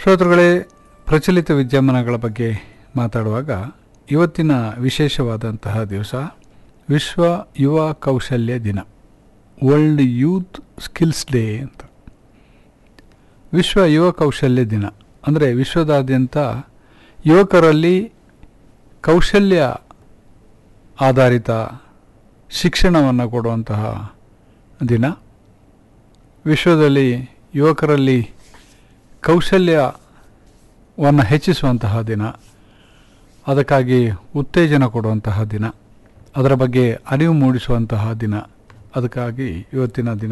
ಶ್ರೋತೃಗಳೇ ಪ್ರಚಲಿತ ವಿದ್ಯಮಾನಗಳ ಬಗ್ಗೆ ಮಾತಾಡುವಾಗ ಇವತ್ತಿನ ವಿಶೇಷವಾದಂತಹ ದಿವಸ ವಿಶ್ವ ಯುವ ಕೌಶಲ್ಯ ದಿನ ವರ್ಲ್ಡ್ ಯೂತ್ ಸ್ಕಿಲ್ಸ್ ಡೇ ಅಂತ ವಿಶ್ವ ಯುವ ಕೌಶಲ್ಯ ದಿನ ಅಂದರೆ ವಿಶ್ವದಾದ್ಯಂತ ಯುವಕರಲ್ಲಿ ಕೌಶಲ್ಯ ಆಧಾರಿತ ಶಿಕ್ಷಣವನ್ನು ಕೊಡುವಂತಹ ದಿನ ವಿಶ್ವದಲ್ಲಿ ಯುವಕರಲ್ಲಿ ಕೌಶಲ್ಯವನ್ನು ಹೆಚ್ಚಿಸುವಂತಹ ದಿನ ಅದಕ್ಕಾಗಿ ಉತ್ತೇಜನ ಕೊಡುವಂತಹ ದಿನ ಅದರ ಬಗ್ಗೆ ಅರಿವು ಮೂಡಿಸುವಂತಹ ದಿನ ಅದಕ್ಕಾಗಿ ಇವತ್ತಿನ ದಿನ